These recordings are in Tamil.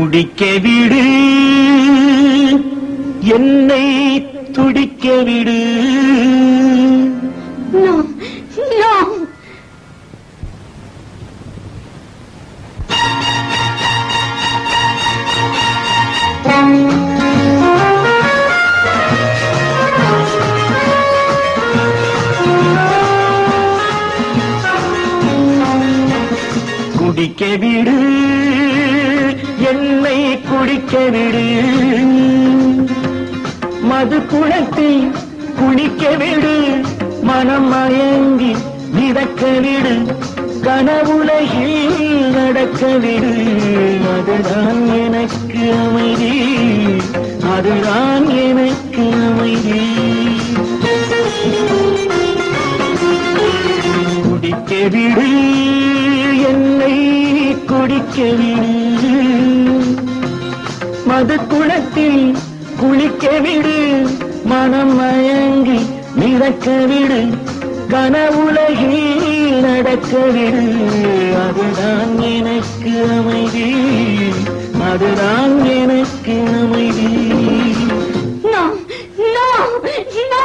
குடிக்க விடு என்னை துடிக்க விடு No, no. குடிக்க விடு என்னை குடிக்க விடு மது குளத்தில் குளிக்க விடு மனம் மயங்கி மிதக்க விடு கனவுலகில் நடக்க விடு அதுதான் எனக்கு அமைதி அதுதான் எனக்கு அமைதி குடிக்க விடு என்னை குடிக்க விடு மது குளத்தில் குளிக்க விடு மனம் மயங்கி மிதக்க விடு கனவுலகில் நடக்க விடு அதுதான் எனக்கு அமைதி அதுதான் எனக்கு அமைதி No, no, no.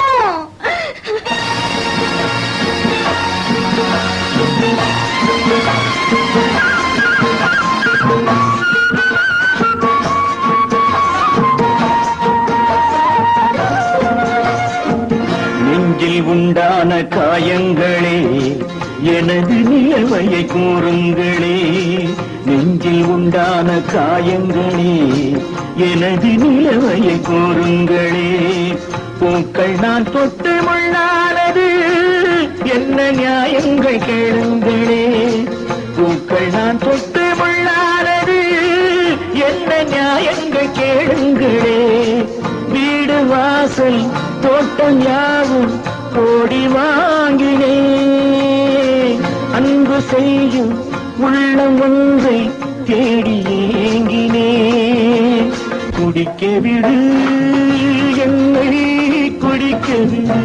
நெஞ்சில் உண்டான காயங்களே எனது நிலவையை கூறுங்களே நெஞ்சில் உண்டான காயங்களே எனது நிலவையை கூறுங்களே பூக்கள் நான் தொட்டு முள்ளானது என்ன நியாயங்கள் கேளுங்களே பூக்கள் நான் தொட்டு முள்ளானது என்ன நியாயங்கள் கேளுங்களே வீடு வாசல் தோட்டம் யாவும் கோடி வாங்கினே அன்பு செய்யும் உள்ளம் ஒன்றை தேடி ஏங்கினே குடிக்க விடு என்னை குடிக்க விடு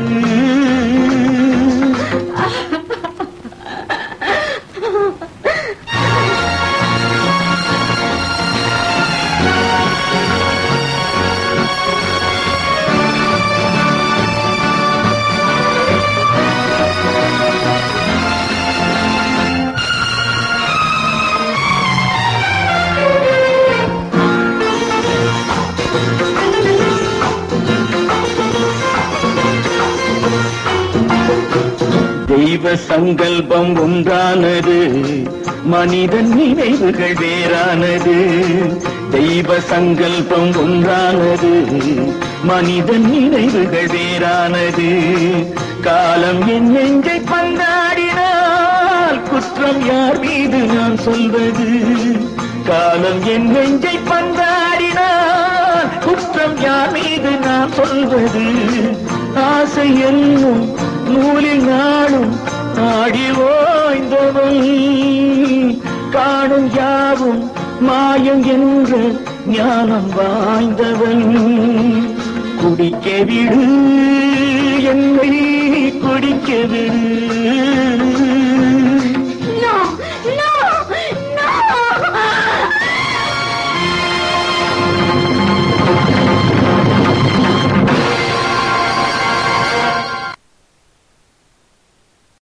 தெய்வ சங்கல்பம் ஒன்றானது மனிதன் நினைவுகள் வேறானது தெய்வ சங்கல்பம் ஒன்றானது மனிதன் நினைவுகள் வேறானது காலம் என் நெஞ்சை பந்தாடினால் குற்றம் யார் மீது நான் சொல்வது காலம் என் நெஞ்சை பந்தாடினால் குற்றம் யார் மீது நான் சொல்வது ஆசை என்னும் நூலில் நாளும் ஆடி ஓய்ந்தவன் காணும் யாவும் மாயம் என்ற ஞானம் வாய்ந்தவன் குடிக்க விடு என்னை குடிக்க விடு